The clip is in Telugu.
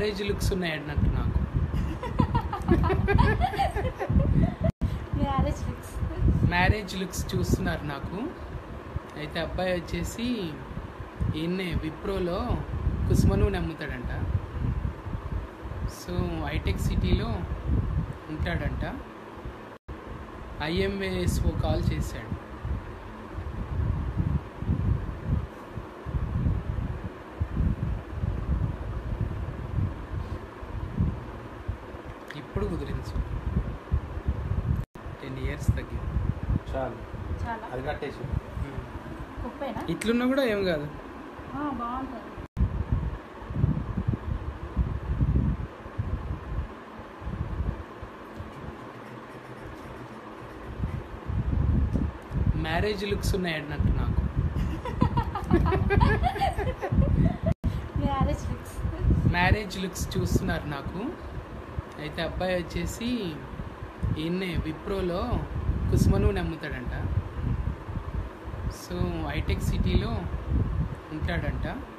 మ్యారేజ్ లుక్స్ ఉన్నాయి అన్నట్టు నాకు మ్యారేజ్ ఫిక్స్ మ్యారేజ్ లుక్స్ చూస్తున్నారు నాకు అయితే అబ్బాయి వచ్చేసి ఈయన్నే విప్రోలో కుసుమ నూనె అమ్ముతాడంట సో హైటెక్ సిటీలో ఉంటాడంట ఐఎంఏఎస్ఓ కాల్ చేశాడు ఇప్పుడు కుదిరించు టెన్ ఇయర్స్ తగ్గింది చాలు చాలా అది కట్టేసి ఉప్పేనా ఇట్లున్నా కూడా ఏం కాదు ఆ, బాగుంటుంది మ్యారేజ్ లుక్స్ ఉన్నాయి అన్నట్టు నాకు మ్యారేజ్ ఫిక్స్ మ్యారేజ్ లుక్స్ చూస్తున్నారు నాకు అయితే అబ్బాయి వచ్చేసి ఈయన్నే విప్రోలో కుసుమ నూనె అమ్ముతాడంట సో హైటెక్ సిటీలో ఉంటాడంట